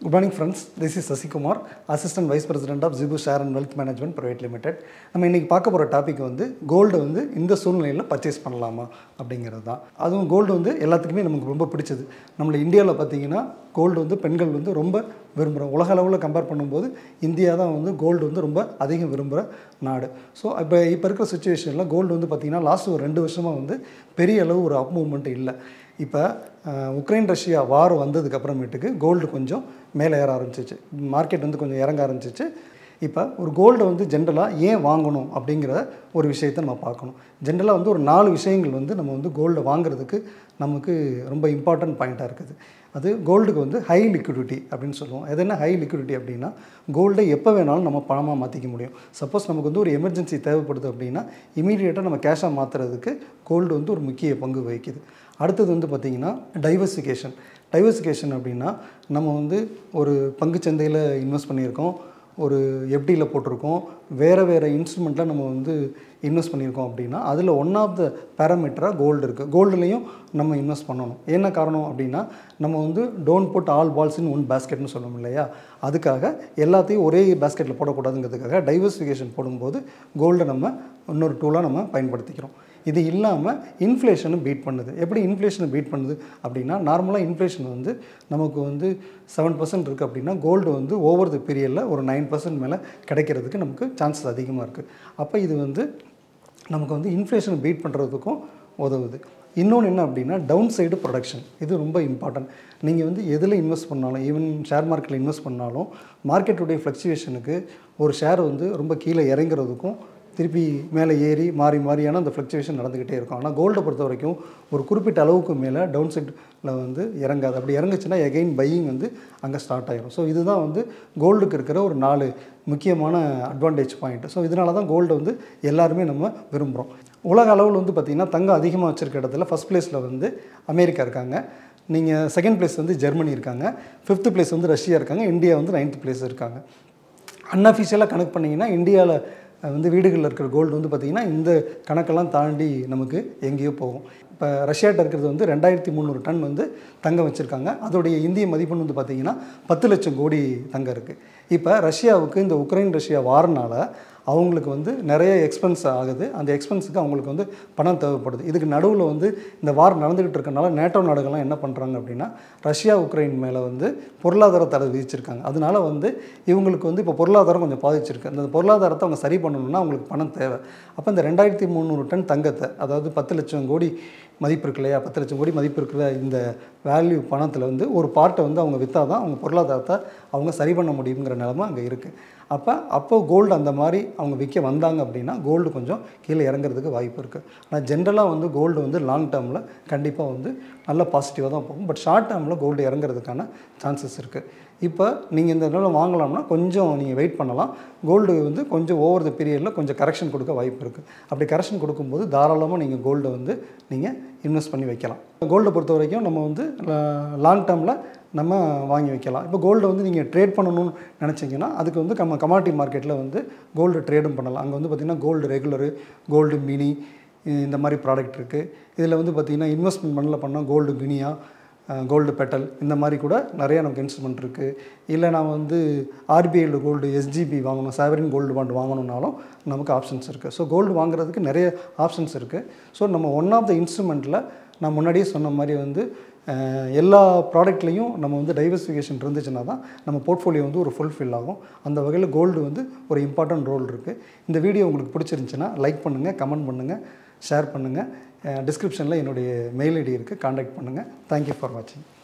good morning friends this is Sasikumar assistant vice president of ஜிபு share and wealth management private limited நம்ம இன்றைக்கி பார்க்க போகிற டாபிக் வந்து கோல்டு வந்து இந்த சூழ்நிலையில் பர்ச்சேஸ் பண்ணலாமா அப்படிங்கிறது தான் அதுவும் கோல்டு வந்து எல்லாத்துக்குமே நமக்கு ரொம்ப பிடிச்சது நம்மள இந்தியாவில் பார்த்தீங்கன்னா கோல்டு வந்து பெண்கள் வந்து ரொம்ப விரும்புகிறோம் உலக அளவில் கம்பேர் பண்ணும்போது இந்தியா தான் வந்து கோல்டு வந்து ரொம்ப அதிகம் விரும்புகிற நாடு ஸோ இப்போ இப்போ இருக்கிற சுச்சுவேஷனில் கோல்டு வந்து பார்த்திங்கன்னா லாஸ்ட் ஒரு ரெண்டு வருஷமாக வந்து பெரிய அளவு ஒரு அப் மூவ்மெண்ட் இல்லை இப்போ அஹ், உக்ரைன் ரஷ்யா வார் வந்ததுக்கு அப்புறமேட்டுக்கு கோல்டு கொஞ்சம் மேலே ஏற ஆரம்பிச்சிச்சு மார்க்கெட் வந்து கொஞ்சம் இறங்க ஆரம்பிச்சிச்சு இப்போ ஒரு கோல்டை வந்து ஜென்ரலாக ஏன் வாங்கணும் அப்படிங்கிற ஒரு விஷயத்தை நம்ம பார்க்கணும் ஜென்ரலாக வந்து ஒரு நாலு விஷயங்கள் வந்து நம்ம வந்து கோல்டை வாங்குறதுக்கு நமக்கு ரொம்ப இம்பார்ட்டன்ட் பாயிண்ட்டாக இருக்குது அது கோல்டுக்கு வந்து ஹை லிக்விடிட்டி அப்படின்னு சொல்லுவோம் எது என்ன ஹை லிக்விடிட்டி அப்படின்னா கோல்டை எப்போ வேணாலும் நம்ம பணமாக மாற்றிக்க முடியும் சப்போஸ் நமக்கு வந்து ஒரு எமர்ஜென்சி தேவைப்படுது அப்படின்னா இமீடியட்டாக நம்ம கேஷாக மாற்றுறதுக்கு கோல்டு வந்து ஒரு முக்கிய பங்கு வகிக்குது அடுத்தது வந்து பார்த்திங்கன்னா டைவர்சிகேஷன் டைவர்சிகேஷன் அப்படின்னா நம்ம வந்து ஒரு பங்குச்சந்தையில் இன்வெஸ்ட் பண்ணியிருக்கோம் ஒரு எஃப்டியில் போட்டிருக்கோம் வேறு வேறு இன்ஸ்ட்ருமெண்ட்டில் நம்ம வந்து இன்வெஸ்ட் பண்ணியிருக்கோம் அப்படின்னா அதில் ஒன் ஆஃப் த பேராமீட்டராக கோல்டு இருக்குது கோல்டுலேயும் நம்ம இன்வெஸ்ட் பண்ணணும் என்ன காரணம் அப்படின்னா நம்ம வந்து don't put all balls in one பேஸ்கெட்னு சொல்லணும் இல்லையா அதுக்காக எல்லாத்தையும் ஒரே பேஸ்கெட்டில் போடக்கூடாதுங்கிறதுக்காக டைவர்சிஃபிகேஷன் போடும்போது கோல்டை நம்ம இன்னொரு டூலாக நம்ம பயன்படுத்திக்கிறோம் இது இல்லாமல் இன்ஃப்ளேஷனை பீட் பண்ணுது எப்படி இன்ஃப்ளேஷனை பீட் பண்ணுது அப்படின்னா நார்மலாக இன்ஃப்ளேஷன் வந்து நமக்கு வந்து செவன் பர்சன்ட் இருக்குது அப்படின்னா கோல்டு வந்து ஓவர் தி பீரியடில் ஒரு நைன் பர்சன்ட் மேலே கிடைக்கிறதுக்கு நமக்கு சான்சஸ் அதிகமாக இருக்குது அப்போ இது வந்து நமக்கு வந்து இன்ஃப்ளேஷனை பீட் பண்ணுறதுக்கும் உதவுது இன்னொன்று என்ன அப்படின்னா டவுன் சைடு ப்ரொடக்ஷன் இது ரொம்ப இம்பார்ட்டன்ட் நீங்கள் வந்து எதில் இன்வெஸ்ட் பண்ணாலும் ஈவன் ஷேர் மார்க்கெட்டில் இன்வெஸ்ட் பண்ணாலும் மார்க்கெட்டுடைய ஃப்ளக்சுவேஷனுக்கு ஒரு ஷேர் வந்து ரொம்ப கீழே இறங்குறதுக்கும் திருப்பி மேலே ஏறி மாறி மாறியான அந்த ஃப்ளக்சுவேஷன் நடந்துக்கிட்டே இருக்கும் ஆனால் கோல்டை பொறுத்த வரைக்கும் ஒரு குறிப்பிட்ட அளவுக்கு மேலே டவுன் சைடில் வந்து இறங்காது அப்படி இறங்குச்சுன்னா எகைன் பையிங் வந்து அங்கே ஸ்டார்ட் ஆயிரும் ஸோ இதுதான் வந்து கோல்டுக்கு இருக்கிற ஒரு நாலு முக்கியமான அட்வான்டேஜ் பாயிண்ட் ஸோ இதனால தான் கோல்டை வந்து எல்லாருமே நம்ம விரும்புகிறோம் உலக அளவில் வந்து பார்த்திங்கன்னா தங்கம் அதிகமாக வச்சுருக்க இடத்துல ஃபஸ்ட் பிளேஸில் வந்து அமெரிக்கா இருக்காங்க நீங்கள் செகண்ட் பிளேஸ் வந்து ஜெர்மனி இருக்காங்க ஃபிஃப்த் பிளேஸ் வந்து ரஷ்யா இருக்காங்க இந்தியா வந்து நைன்த் பிளேஸ் இருக்காங்க அன்அஃபிஷியலாக கணக்கு பண்ணிங்கன்னா இந்தியாவில் வந்து வீடுகளில் இருக்கிற கோல்டு வந்து பார்த்திங்கன்னா இந்த கணக்கெல்லாம் தாண்டி நமக்கு எங்கேயோ போகும் இப்போ ரஷ்யாட்ட இருக்கிறது வந்து ரெண்டாயிரத்தி முந்நூறு டன் வந்து தங்கம் வச்சுருக்காங்க அதோடைய இந்திய மதிப்புன்னு வந்து பார்த்திங்கன்னா பத்து லட்சம் கோடி தங்கம் இருக்குது இப்போ ரஷ்யாவுக்கு இந்த உக்ரைன் ரஷ்யா வாரனால அவங்களுக்கு வந்து நிறைய எக்ஸ்பென்ஸ் ஆகுது அந்த எக்ஸ்பென்ஸுக்கு அவங்களுக்கு வந்து பணம் தேவைப்படுது இதுக்கு நடுவில் வந்து இந்த வார் நடந்துக்கிட்டு இருக்கனால நேட்டோ நாடுகள்லாம் என்ன பண்ணுறாங்க அப்படின்னா ரஷ்யா உக்ரைன் மேலே வந்து பொருளாதார தடை விதிச்சிருக்காங்க அதனால வந்து இவங்களுக்கு வந்து இப்போ பொருளாதாரம் கொஞ்சம் பாதிச்சிருக்கு அந்த பொருளாதாரத்தை அவங்க சரி பண்ணணும்னா அவங்களுக்கு பணம் தேவை அப்போ இந்த ரெண்டாயிரத்தி முந்நூறு டன் தங்கத்தை அதாவது பத்து லட்சம் கோடி மதிப்பு இருக்கு இல்லையா பத்து லட்சம் கோடி மதிப்பு இருக்கிற இந்த வேல்யூ பணத்தில் வந்து ஒரு பார்ட்டை வந்து அவங்க விற்றா தான் அவங்க பொருளாதாரத்தை அவங்க சரி பண்ண முடியுங்கிற நிலமை அங்கே இருக்குது அப்போ அப்போ கோல்டு அந்த மாதிரி அவங்க விற்க வந்தாங்க அப்படின்னா கோல்டு கொஞ்சம் கீழே இறங்குறதுக்கு வாய்ப்பு இருக்குது ஆனால் ஜென்ரலாக வந்து கோல்டு வந்து லாங் டேர்மில் கண்டிப்பாக வந்து நல்ல பாசிட்டிவாக தான் போகும் பட் ஷார்ட் டேர்மில் கோல்டு இறங்குறதுக்கான சான்சஸ் இருக்குது இப்போ நீங்கள் இந்த நிலம் வாங்கலாம்னா கொஞ்சம் நீங்கள் வெயிட் பண்ணலாம் கோல்டு வந்து கொஞ்சம் ஓவர் த பீரியடில் கொஞ்சம் கரெக்ஷன் கொடுக்க வாய்ப்பு இருக்குது அப்படி கரெக்ஷன் கொடுக்கும்போது தாராளமாக நீங்கள் கோல்டை வந்து நீங்கள் இன்வெஸ்ட் பண்ணி வைக்கலாம் கோல்டை பொறுத்த வரைக்கும் நம்ம வந்து லாங் டேர்மில் நம்ம வாங்கி வைக்கலாம் இப்போ கோல்டை வந்து நீங்கள் ட்ரேட் பண்ணணும்னு நினச்சிங்கன்னா அதுக்கு வந்து நம்ம கமாடிட்டி மார்க்கெட்டில் வந்து கோல்டு ட்ரேடும் பண்ணலாம் அங்கே வந்து பார்த்திங்கன்னா கோல்டு ரெகுலரு கோல்டு மினி இந்த மாதிரி ப்ராடக்ட் இருக்குது இதில் வந்து பார்த்திங்கன்னா இன்வெஸ்ட்மெண்ட் பண்ணல பண்ணால் கோல்டு மினியா கோல்டு பெட்டல் இந்த மாதிரி கூட நிறைய நமக்கு இன்ஸ்ட்ருமெண்ட் இருக்குது இல்லை நான் வந்து ஆர்பிஐயில் கோல்டு எஸ்ஜிபி வாங்கணும் சாவரின் கோல்டு பாண்ட் வாங்கணுன்னாலும் நமக்கு ஆப்ஷன்ஸ் இருக்குது ஸோ கோல்டு வாங்குறதுக்கு நிறைய ஆப்ஷன்ஸ் இருக்குது ஸோ நம்ம ஒன் ஆஃப் த இன்ஸ்ட்ருமெண்ட்டில் நான் முன்னாடியே சொன்ன மாதிரி வந்து அஹ், எல்லா ப்ராடக்ட்லேயும் நம்ம வந்து டைவர்சிஃபிகேஷன் இருந்துச்சுன்னா தான் நம்ம போர்ட்ஃபோலியோ வந்து ஒரு ஃபுல்ஃபில் ஆகும் அந்த வகையில் கோல்டு வந்து ஒரு இம்பார்ட்டன்ட் ரோல் இருக்குது இந்த வீடியோ உங்களுக்கு பிடிச்சிருந்துச்சுன்னா லைக் பண்ணுங்கள் கமெண்ட் பண்ணுங்கள் ஷேர் பண்ணுங்கள் டிஸ்கிரிப்ஷனில் என்னுடைய மெயில் ஐடி இருக்குது காண்டாக்ட் பண்ணுங்கள் தேங்க்யூ ஃபார் வாட்சிங்